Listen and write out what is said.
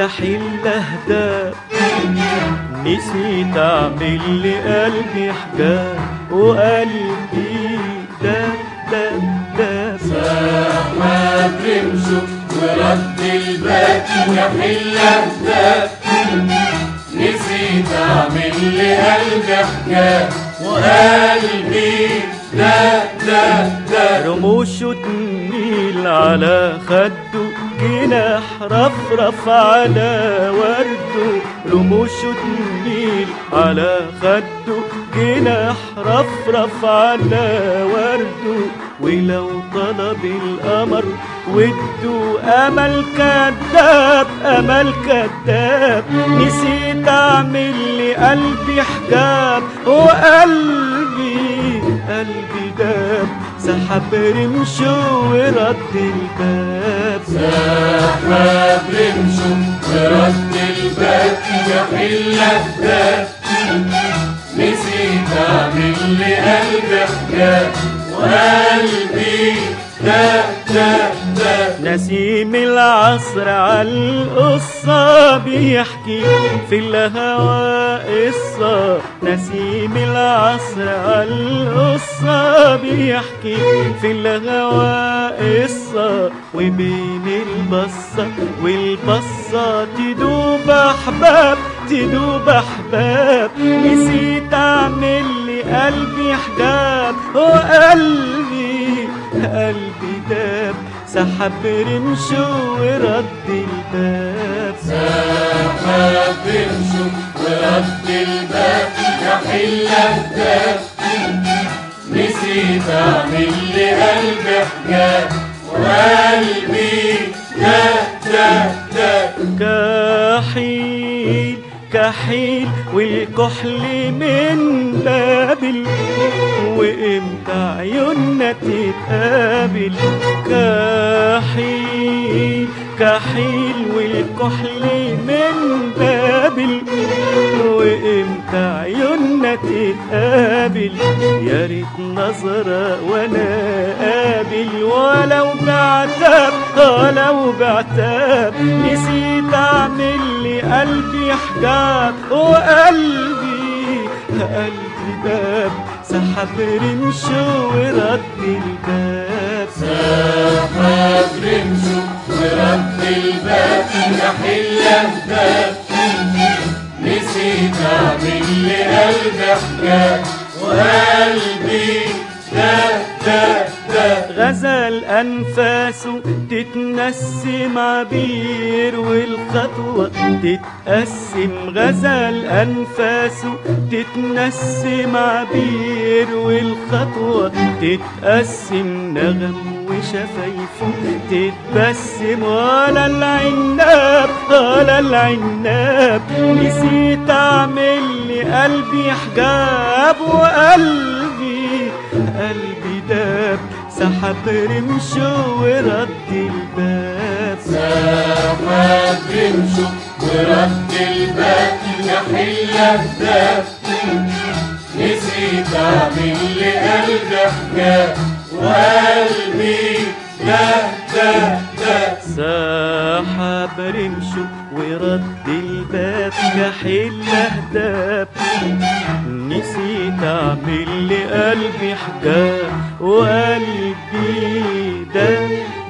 كحيل اهداب نسيت اعمل لقلبي حجاب وقلبي داب داب داب ما تمشوا ورد الباب كحل أهداف نسيت أعمل لقلبي حجاب وقلبي ده ده ده رموشه تميل على خده جناح رفرف على ورده رموشه تميل على خده جناح رفرف على ورده ولو طلب القمر وده امل كذاب امل كذاب نسيت اعمل لقلبي حجاب وقلبي قلبي داب سحب رمشه ورد الباب سحب رمشه ورد الباب كحل أهداف نسيت أعمل لقلبي حجاب وقلبي ده ده ده نسيم العصر على القصة بيحكي في الهوى قصة نسيم العصر على القصة بيحكي في الهوى قصة وبين البصة والبصة تدوب أحباب تدوب أحباب نسيت أعمل لقلبي حجاب وقلبي قلبي داب سحب رمشه ورد الباب سحب رمشه ورد الباب كحل أهداف نسيت أعمل لقلبي حجاب وقلبي ده ده ده كحيل كحيل والكحل من بابل وامتى عيوننا تتقابل كحيل كحيل والكحل من بابل وامتى عيوننا تتقابل يا ريت نظرة وانا قابل ولو بعتاب ولو بعتاب نسيت اعمل لقلبي حجاب وقلبي قلبي باب سحب رمشه ورد الباب سحب رمشه ورد الباب كحل أهداف نسيت أعمل لقلبي حجاب وقلبي ده ده ده غزل أنفاسه تتنسم عبير والخطوة تتقسم غزل أنفاسه تتنسم عبير والخطوة تتقسم نغم وشفايفه تتبسم ولا العناب ولا العناب نسيت أعمل لقلبي حجاب وقلبي قلبي داب سحب رمشه ورد الباب سحب رمشه ورد الباب كحل أهداف نسيت أعمل لقلبي حجاب وقلبي ده ده ده سحب رمشه ورد الباب كحل اهداب نسيت اعمل لقلبي حجاب وقلبي ده